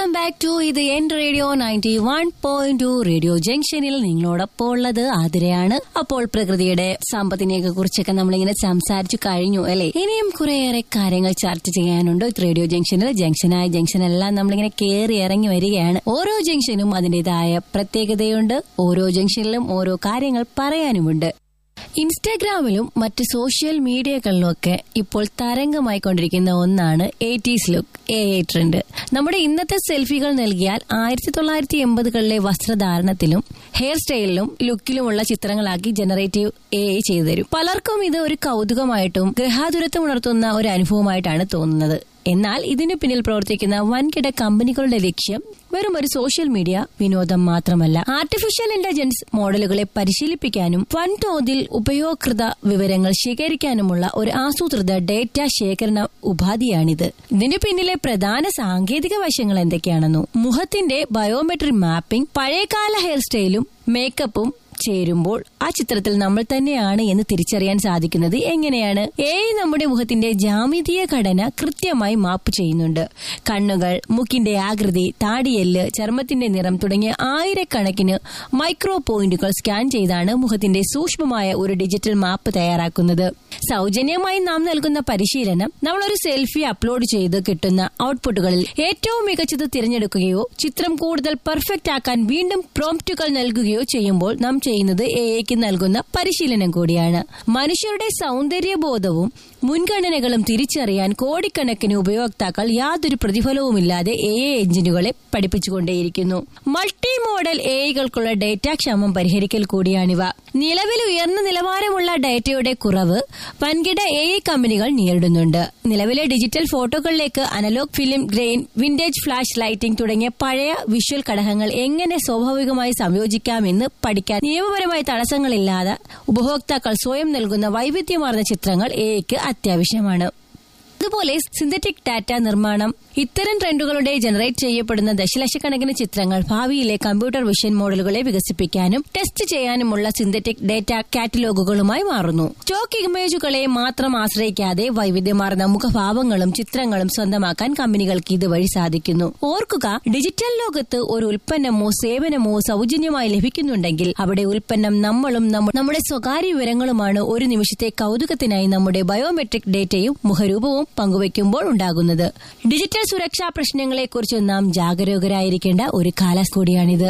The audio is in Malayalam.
വെൽക്കം ബാക്ക് ടു ഇത് എൻ radio ninety one point two radio ജംഗ്ഷനിൽ നിങ്ങളോടൊപ്പം ഉള്ളത് ആതിരയാണ് അപ്പോൾ പ്രകൃതിയുടെ സമ്പത്തിനെയൊക്കെ കുറിച്ചൊക്കെ നമ്മളിങ്ങനെ സംസാരിച്ചു കഴിഞ്ഞു അല്ലെ ഇനിയും കുറേയേറെ കാര്യങ്ങൾ ചർച്ച ചെയ്യാനുണ്ട് ഇത് റേഡിയോ ജംഗ്ഷനിൽ ജംഗ്ഷനായ ജംഗ്ഷൻ എല്ലാം നമ്മളിങ്ങനെ കയറി ഇറങ്ങി വരികയാണ് ഓരോ ജംഗ്ഷനും അതിന്റേതായ പ്രത്യേകതയുണ്ട് ഓരോ ജംഗ്ഷനിലും ഓരോ കാര്യങ്ങൾ പറയാനുമുണ്ട് ഇൻസ്റ്റാഗ്രാമിലും മറ്റ് സോഷ്യൽ മീഡിയകളിലുമൊക്കെ ഇപ്പോൾ തരംഗമായിക്കൊണ്ടിരിക്കുന്ന ഒന്നാണ് eighties look A I trend നമ്മുടെ ഇന്നത്തെ സെൽഫികൾ നൽകിയാൽ ആയിരത്തി തൊള്ളായിരത്തി എൺപതുകളിലെ വസ്ത്രധാരണത്തിലും ഹെയർ സ്റ്റൈലിലും ലുക്കിലുമുള്ള ചിത്രങ്ങളാക്കി ജനറേറ്റീവ് എ ഐ ചെയ്തു തരും പലർക്കും ഇത് ഒരു കൗതുകമായിട്ടും ഗ്രഹാതുരത്വം ഉണർത്തുന്ന ഒരു അനുഭവമായിട്ടാണ് തോന്നുന്നത് എന്നാൽ ഇതിനു പിന്നിൽ പ്രവർത്തിക്കുന്ന വൻകിട കമ്പനികളുടെ ലക്ഷ്യം വെറും ഒരു സോഷ്യൽ മീഡിയ വിനോദം മാത്രമല്ല ആർട്ടിഫിഷ്യൽ ഇന്റലിജൻസ് മോഡലുകളെ പരിശീലിപ്പിക്കാനും വൻതോതിൽ ഉപയോക്തൃ വിവരങ്ങൾ ശേഖരിക്കാനുമുള്ള ഒരു ആസൂത്രിത ഡേറ്റ ശേഖരണ ഉപാധിയാണിത് ഇതിനു പിന്നിലെ പ്രധാന സാങ്കേതിക വശങ്ങൾ എന്തൊക്കെയാണെന്നു മുഖത്തിന്റെ ബയോമെട്രിക് മാപ്പിംഗ് പഴയകാല ഹെയർ സ്റ്റൈലും മേക്കപ്പും ചേരുമ്പോൾ ആ ചിത്രത്തിൽ നമ്മൾ തന്നെയാണ് എന്ന് തിരിച്ചറിയാൻ സാധിക്കുന്നത് എങ്ങനെയാണ് എ നമ്മുടെ മുഖത്തിന്റെ ജാമിതീയ ഘടന കൃത്യമായി മാപ്പ് ചെയ്യുന്നുണ്ട് കണ്ണുകൾ മുക്കിന്റെ ആകൃതി താടിയെല്ല് ചർമ്മത്തിന്റെ നിറം തുടങ്ങിയ ആയിരക്കണക്കിന് മൈക്രോ പോയിന്റുകൾ സ്കാൻ ചെയ്താണ് മുഖത്തിന്റെ സൂക്ഷ്മമായ ഒരു ഡിജിറ്റൽ മാപ്പ് തയ്യാറാക്കുന്നത് സൗജന്യമായി നാം നൽകുന്ന പരിശീലനം നമ്മൾ ഒരു സെൽഫി അപ്ലോഡ് ചെയ്ത് കിട്ടുന്ന ഔട്ട്പുട്ടുകളിൽ ഏറ്റവും മികച്ചത് തിരഞ്ഞെടുക്കുകയോ ചിത്രം കൂടുതൽ പെർഫെക്റ്റ് ആക്കാൻ വീണ്ടും പ്രോംപ്റ്റുകൾ നൽകുകയോ ചെയ്യുമ്പോൾ നാം ചെയ്യുന്നത് എ ഐക്ക് നൽകുന്ന പരിശീലനം കൂടിയാണ് മനുഷ്യരുടെ സൗന്ദര്യബോധവും മുൻഗണനകളും തിരിച്ചറിയാൻ കോടിക്കണക്കിന് ഉപയോക്താക്കൾ യാതൊരു പ്രതിഫലവുമില്ലാതെ എ ഐ എഞ്ചിനുകളെ പഠിപ്പിച്ചുകൊണ്ടേയിരിക്കുന്നു മൾട്ടി മോഡൽ എ ഐകൾക്കുള്ള ഡേറ്റ ക്ഷമം പരിഹരിക്കൽ കൂടിയാണിവ നിലവിൽ ഉയർന്ന നിലവാരമുള്ള ഡേറ്റയുടെ കുറവ് വൻകിട എ ഐ കമ്പനികൾ നേരിടുന്നുണ്ട് നിലവിലെ ഡിജിറ്റൽ ഫോട്ടോകളിലേക്ക് analog film grain vintage flash lighting തുടങ്ങിയ പഴയ വിഷ്വൽ ഘടകങ്ങൾ എങ്ങനെ സ്വാഭാവികമായി സംയോജിക്കാമെന്ന് പഠിക്കാൻ നിയമപരമായ തടസ്സങ്ങളില്ലാതെ ഉപഭോക്താക്കൾ സ്വയം നൽകുന്ന വൈവിധ്യമാർന്ന ചിത്രങ്ങൾ എയ്ക്ക് അത്യാവശ്യമാണ് അതുപോലെ സിന്തറ്റിക് ഡാറ്റ നിർമ്മാണം ഇത്തരം ട്രെൻഡുകളുടെ ജനറേറ്റ് ചെയ്യപ്പെടുന്ന ദശലക്ഷക്കണക്കിന് ചിത്രങ്ങൾ ഭാവിയിലെ കമ്പ്യൂട്ടർ വിഷൻ മോഡലുകളെ വികസിപ്പിക്കാനും ടെസ്റ്റ് ചെയ്യാനുമുള്ള സിന്തറ്റിക് ഡാറ്റ കാറ്റലോഗുകളുമായി മാറുന്നു സ്റ്റോക്ക് ഇമേജുകളെ മാത്രം ആശ്രയിക്കാതെ വൈവിധ്യമാർന്ന മുഖഭാവങ്ങളും ചിത്രങ്ങളും സ്വന്തമാക്കാൻ കമ്പനികൾക്ക് ഇതുവഴി സാധിക്കുന്നു ഓർക്കുക ഡിജിറ്റൽ ലോകത്ത് ഒരു ഉൽപ്പന്നമോ സേവനമോ സൗജന്യമായി ലഭിക്കുന്നുണ്ടെങ്കിൽ അവിടെ ഉൽപ്പന്നം നമ്മളും നമ്മ- നമ്മുടെ സ്വകാര്യ വിവരങ്ങളുമാണ് ഒരു നിമിഷത്തെ കൗതുകത്തിനായി നമ്മുടെ ബയോമെട്രിക് ഡേറ്റയും മുഖരൂപവും പങ്കുവയ്ക്കുമ്പോൾ ഉണ്ടാകുന്നത് ഡിജിറ്റൽ സുരക്ഷാ പ്രശ്നങ്ങളെക്കുറിച്ച് നാം ജാഗരൂകരായിരിക്കേണ്ട ഒരു കാലം കൂടിയാണിത്